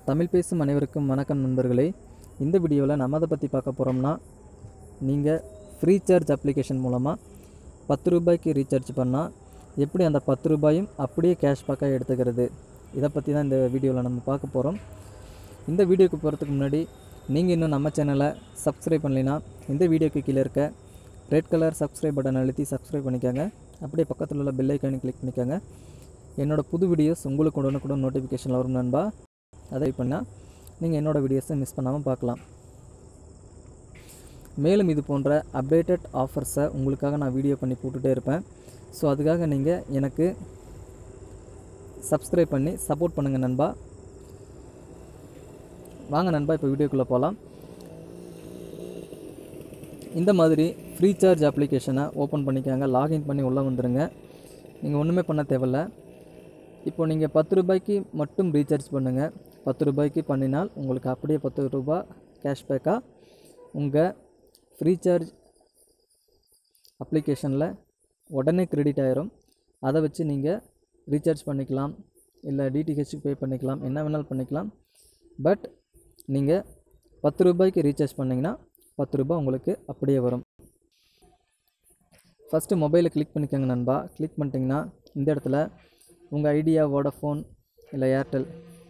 தமிழ் பேசும் அனைவருக்கும் வணக்கம் நண்பர்களே இந்த வீடியோவில் நம்ம அதை பற்றி பார்க்க போகிறோம்னா நீங்கள் ஃப்ரீ சார்ஜ் அப்ளிகேஷன் மூலமாக பத்து ரூபாய்க்கு ரீசார்ஜ் பண்ணால் எப்படி அந்த பத்து ரூபாயும் அப்படியே கேஷ்பேக்காக எடுத்துக்கிறது இதை பற்றி தான் இந்த வீடியோவில் நம்ம பார்க்க போகிறோம் இந்த வீடியோக்கு போகிறதுக்கு முன்னாடி நீங்கள் இன்னும் நம்ம சேனலை சப்ஸ்கிரைப் பண்ணலைன்னா இந்த வீடியோக்கு கீழே இருக்க ரெட் கலர் சப்ஸ்கிரைப் பட்டன் அழுத்தி சப்ஸ்கிரைப் பண்ணிக்கோங்க அப்படியே பக்கத்தில் உள்ள பெல் ஐக்கானை கிளிக் பண்ணிக்கோங்க என்னோட புது வீடியோஸ் உங்களுக்கு உடனுக்குடன் நோட்டிஃபிகேஷன் வரும் நண்பா அதை பண்ணால் நீங்கள் என்னோடய வீடியோஸை மிஸ் பண்ணாமல் பார்க்கலாம் மேலும் இது போன்ற அப்டேட்டட் ஆஃபர்ஸை உங்களுக்காக நான் வீடியோ பண்ணி போட்டுகிட்டே இருப்பேன் ஸோ அதுக்காக நீங்கள் எனக்கு சப்ஸ்கிரைப் பண்ணி சப்போர்ட் பண்ணுங்கள் நண்பா வாங்க நண்பா இப்போ வீடியோக்குள்ளே போகலாம் இந்த மாதிரி ஃப்ரீ சார்ஜ் அப்ளிகேஷனை ஓப்பன் பண்ணிக்காங்க லாகின் பண்ணி உள்ளே வந்துடுங்க நீங்கள் ஒன்றுமே பண்ண தேவையில்ல இப்போ நீங்கள் பத்து ரூபாய்க்கு மட்டும் ரீசார்ஜ் பண்ணுங்கள் பத்து ரூபாய்க்கு பண்ணினால் உங்களுக்கு அப்படியே பத்து ரூபாய் கேஷ்பேக்காக உங்கள் ஃப்ரீ சார்ஜ் அப்ளிகேஷனில் உடனே கிரெடிட் ஆயிரும் அதை வச்சு நீங்கள் ரீசார்ஜ் பண்ணிக்கலாம் இல்லை டிடிஹெச் பே பண்ணிக்கலாம் என்ன வேணாலும் பண்ணிக்கலாம் பட் நீங்கள் பத்து ரூபாய்க்கு ரீசார்ஜ் பண்ணிங்கன்னா பத்து ரூபாய் உங்களுக்கு அப்படியே வரும் ஃபஸ்ட்டு மொபைலை கிளிக் பண்ணிக்கோங்க நண்பா கிளிக் பண்ணிட்டீங்கன்னா இந்த இடத்துல உங்கள் ஐடியா வோடஃபோன் இல்லை ஏர்டெல்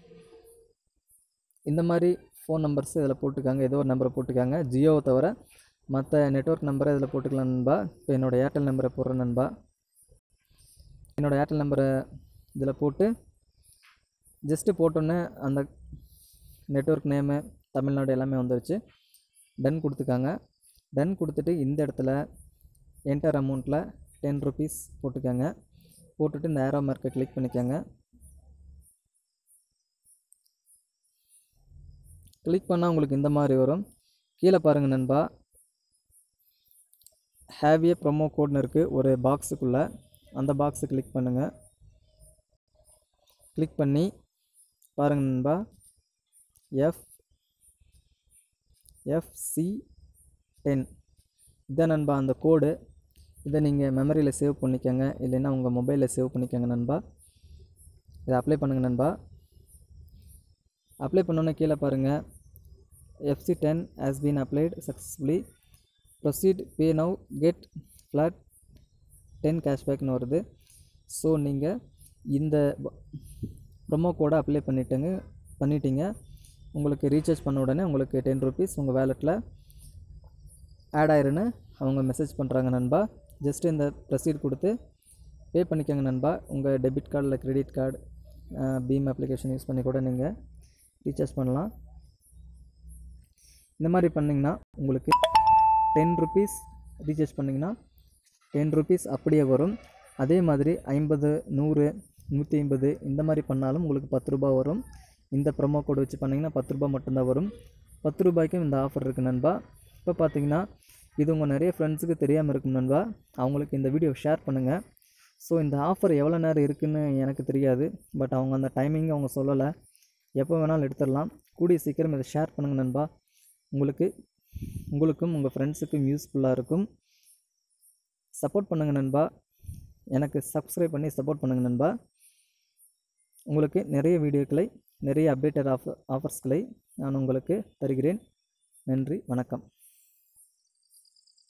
இந்த மாதிரி ஃபோன் நம்பர்ஸ் இதில் போட்டுக்காங்க ஏதோ ஒரு நம்பரை போட்டுக்காங்க ஜியோவை தவிர மற்ற நெட்ஒர்க் நம்பரை இதில் போட்டுக்கலாம் நண்பா இப்போ என்னோடய ஏர்டெல் நம்பரை போடுறேன் நண்பா என்னோடய ஏர்டெல் நம்பரை இதில் போட்டு ஜஸ்ட்டு போட்டோன்னே அந்த நெட்ஒர்க் நேமு தமிழ்நாடு எல்லாமே வந்துருச்சு டன் கொடுத்துக்காங்க டன் கொடுத்துட்டு இந்த இடத்துல என்டர் அமௌண்ட்டில் டென் ருபீஸ் போட்டுக்கோங்க போட்டுட்டு இந்த ஏரோ மார்க்கை கிளிக் பண்ணிக்கோங்க கிளிக் பண்ணால் உங்களுக்கு இந்த மாதிரி வரும் கீழே பாருங்கள் நண்பா ஹேவ் ஏ ப்ரொமோ கோட்னு இருக்குது ஒரு பாக்ஸுக்குள்ளே அந்த பாக்ஸை கிளிக் பண்ணுங்கள் கிளிக் பண்ணி பாருங்கள் நண்பா எஃப் எஃப்சி டென் இதான் நண்பா அந்த கோடு இதை நீங்கள் மெமரியில் சேவ் பண்ணிக்கோங்க இல்லைன்னா உங்கள் மொபைலில் சேவ் பண்ணிக்கோங்க நண்பா இதை அப்ளை பண்ணுங்கள் நண்பா அப்ளை பண்ணோன்னே கீழே பாருங்கள் FC ten has been applied successfully proceed pay now get flat ten கேஷ்பேக்னு வருது ஸோ நீங்கள் இந்த ப்ரொமோ கோடை அப்ளை பண்ணிட்டேங்க பண்ணிட்டீங்க உங்களுக்கு ரீசார்ஜ் பண்ண உடனே உங்களுக்கு டென் ருபீஸ் உங்கள் வேலெட்டில் ஆட் ஆயிருன்னு அவங்க மெசேஜ் பண்ணுறாங்க நண்பா ஜஸ்ட்டு இந்த ப்ரொசீட் கொடுத்து பே பண்ணிக்கோங்க நண்பா உங்கள் டெபிட் கார்டு இல்லை credit card BHIM application use பண்ணி கூட நீங்கள் ரீசார்ஜ் பண்ணலாம் இந்த மாதிரி பண்ணிங்கன்னா உங்களுக்கு டென் ருபீஸ் ரீசார்ஜ் பண்ணிங்கன்னா டென் ருபீஸ் அப்படியே வரும் அதே மாதிரி ஐம்பது நூறு நூற்றி ஐம்பது இந்த மாதிரி பண்ணாலும் உங்களுக்கு பத்து ரூபா வரும் இந்த ப்ரொமோ கோடு வச்சு பண்ணிங்கன்னா பத்து ரூபா மட்டும்தான் வரும் பத்து ரூபாய்க்கும் இந்த ஆஃபர் இருக்குது நண்பா இப்போ பார்த்தீங்கன்னா இது உங்கள் நிறைய ஃப்ரெண்ட்ஸுக்கு தெரியாமல் இருக்கும் நண்பா அவங்களுக்கு இந்த வீடியோ ஷேர் பண்ணுங்கள் ஸோ இந்த ஆஃபர் எவ்வளோ நேரம் இருக்குதுன்னு எனக்கு தெரியாது பட் அவங்க அந்த டைமிங் அவங்க சொல்லலை எப்போ வேணாலும் எடுத்துடலாம் கூடிய சீக்கிரம் இதை ஷேர் பண்ணுங்கள் நண்பா உங்களுக்கு உங்களுக்கும் உங்கள் ஃப்ரெண்ட்ஸுக்கும் யூஸ்ஃபுல்லாக இருக்கும் சப்போர்ட் பண்ணுங்கள் நண்பா எனக்கு சப்ஸ்கிரைப் பண்ணி சப்போர்ட் பண்ணுங்கள் நண்பா உங்களுக்கு நிறைய வீடியோக்களை நிறைய அப்டேட்டட் ஆஃபர் ஆஃபர்ஸ்களை நான் உங்களுக்கு தருகிறேன் நன்றி வணக்கம்